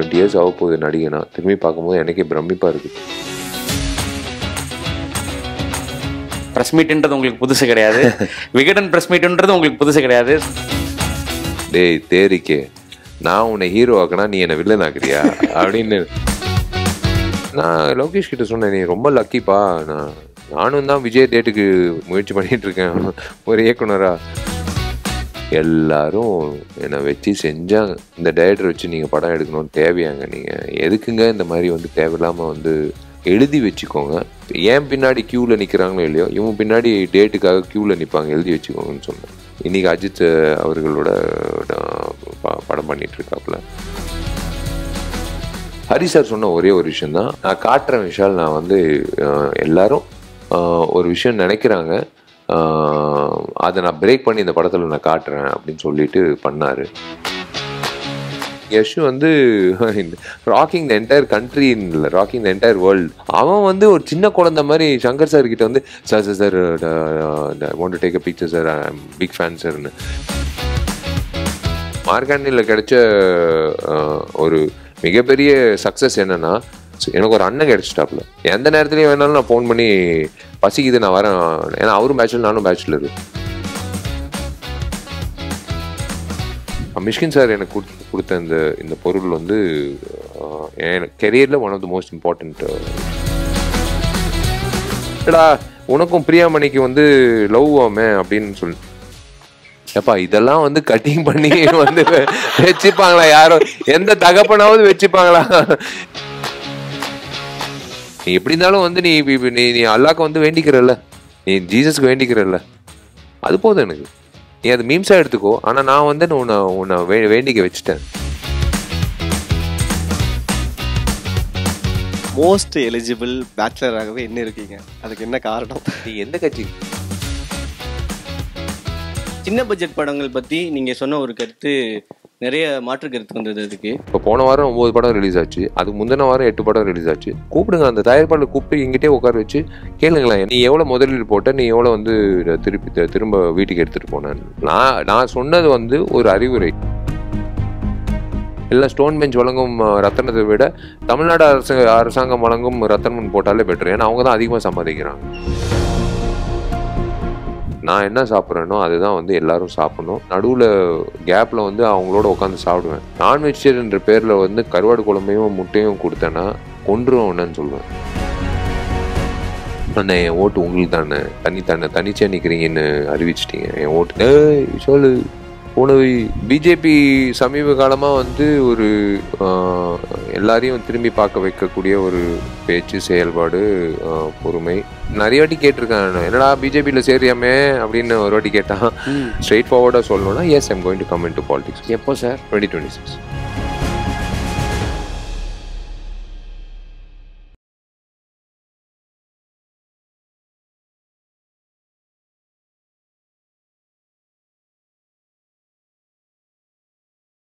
twenty years ஆக போகுது நடிகனா திரும்பி பார்க்கும்போது எனக்கே பிரமிப்பாக இருக்குது ப்ரெஸ் மீட்ன்றது உங்களுக்கு புதுசு கிடையாது விகடன் ப்ரெஸ் மீட்ன்றது உங்களுக்கு புதுசு கிடையாது டேய் தேரிக்கே நான் உன்னை ஹீரோ ஆக்கினா நீ என்னை வில்லன் ஆக்குறியா அப்படின்னு நான் லோகேஷ் கிட்ட சொன்னேன் நீ ரொம்ப லக்கிப்பா நான் நானும் தான் விஜய் டேட்டுக்கு முயற்சி பண்ணிட்டு இருக்கேன் ஒரு இயக்குனரா எல்லாரும் என்னை வச்சு செஞ்சாங்க இந்த டேரக்டர் வச்சு நீங்கள் படம் எடுக்கணும்னு தேவையாங்க நீங்கள் எதுக்குங்க இந்த மாதிரி வந்து தேவையில்லாமல் வந்து எழுதி வச்சுக்கோங்க ஏன் பின்னாடி க்யூவில் நிற்கிறாங்களோ இல்லையோ இவங்க பின்னாடி டேட்டுக்காக க்யூவில் நிற்பாங்க எழுதி வச்சுக்கோங்கன்னு சொன்னேன் இன்னைக்கு அஜித் அவர்களோட நான் ப- படம் பண்ணிட்டு இருக்காப்புல ஹரி சார் சொன்ன ஒரே ஒரு விஷயம் தான் நான் காட்டுறேன் விஷால் நான் வந்து அஹ், எல்லாரும் அஹ், ஒரு விஷயம் நினைக்கிறாங்க அஹ், அதை நான் பிரேக் பண்ணி இந்த படத்தில் நான் காட்டுறேன் அப்படின்னு சொல்லிட்டு பண்ணாரு யஷ் வந்து ராக்கிங் த என்டையர் கண்ட்ரி இல்லை ராக்கிங் த என்டையர் வேர்ல்டு அவன் வந்து ஒரு சின்ன குழந்தை மாதிரி சங்கர் சார் கிட்ட வந்து sir sir sir want take a picture sir big fan சார்னு மார்காண்டியில் கிடைச்ச அஹ், ஒரு மிகப்பெரிய சக்ஸஸ் என்னன்னா எனக்கு ஒரு அண்ணன் கிடைச்சிட்டாப்புல எந்த நேரத்துலையும் வேணாலும் நான் ஃபோன் பண்ணி பசிக்குது நான் வரேன் ஏன்னா அவரும் பேச்சுலர் நானும் பேச்சுலர் மிஷ்கின் சார் எனக்கு கொடுத்த கொடுத்த இந்த இந்த பொருள் வந்து அஹ், என் கெரியரில் one of the most important ஏடா உனக்கும் பிரியாமணிக்கு வந்து லவ் ஆமே அப்படின்னு சொல்லி ஏப்பா இதெல்லாம் வந்து கட்டிங் பண்ணி வந்து வெ- வச்சுப்பாங்களா யாரும் எந்த தகப்பனாவது வச்சுப்பாங்களா நீ எப்படி இருந்தாலும் வந்து நீ இப்ப நீ நீ அல்லாக்கு வந்து வேண்டிக்கிறல்ல நீ ஜீசஸ்க்கு வேண்டிக்கிறல்ல அது போதும் எனக்கு நீ அது மீம்ஸா எடுத்துக்கோ ஆனா நான் வந்து உன்னை உன்னை வே- வேண்டிக்க வச்சுட்டேன் மோஸ்ட் எலிஜிபிள் பேச்சுலராகவே என்ன இருக்கீங்க அதுக்கு என்ன காரணம் நீ எந்த கட்சி சின்ன பட்ஜெட் படங்கள் பத்தி நீங்க சொன்ன ஒரு கருத்து நிறைய மாற்று கருத்து வந்தது அதுக்கு இப்போ போன வாரம் ஒன்பது படம் ரிலீஸ் ஆச்சு அதுக்கு முந்தின வாரம் எட்டு படம் ரிலீஸ் ஆச்சு கூப்பிடுங்க அந்த தயாரிப்பாளர் கூப்பிட்டு எங்கிட்டே உட்கார வச்சு கேளுங்களேன் நீ எவ்வளோ முதலீடு போட்ட நீ எவ்வளோ வந்து திருப்பி தி- திரும்ப வீட்டுக்கு எடுத்துகிட்டு போனேன்னு நான் நான் சொன்னது வந்து ஒரு அறிவுரை இல்லை ஸ்டோன் பெஞ்ச் வழங்கும் அஹ், ரத்தனத்தை விட தமிழ்நாடு அரசு அரசாங்கம் வழங்கும் ரத்தனம் போட்டாலே பெட்டர் ஏன்னா அவங்க தான் அதிகமாக சம்பாதிக்கிறாங்க நான் என்ன சாப்பிட்றேனோ அதுதான் வந்து எல்லாரும் சாப்பிடணும் நடுவில் கேப்பில் வந்து அவங்களோட உட்காந்து சாப்பிடுவேன் நான் வெஜிடேரியன்ற பேரில் வந்து கருவாடு குழம்பையும் முட்டையும் கொடுத்தேன்னா கொன்றுவோன்னு சொல்லுவேன் அண்ணே என் ஓட்டு உங்களுக்கு தானே தனி தானே தனிச்சே நிற்கிறீங்கன்னு அறிவிச்சிட்டீங்க என் ஓட்டு ஏய் சொல்லு உணவு பிஜேபி சமீப காலமாக வந்து ஒரு ஆஹ், எல்லாரையும் திரும்பி பார்க்க வைக்கக்கூடிய ஒரு பேச்சு செயல்பாடு ஆஹ், பொறுமை நிறைய வாட்டி கேட்டிருக்கேன் என்னடா பிஜேபியில் சேரியாமே அப்படின்னு ஒரு வாட்டி கேட்டான் ஸ்ட்ரெயிட் ஃபார்வர்டாக சொல்லணும்னா yes I'm going to come in to politics எப்போ சார் டுவெண்ட்டி டுவெண்ட்டி சிக்ஸ்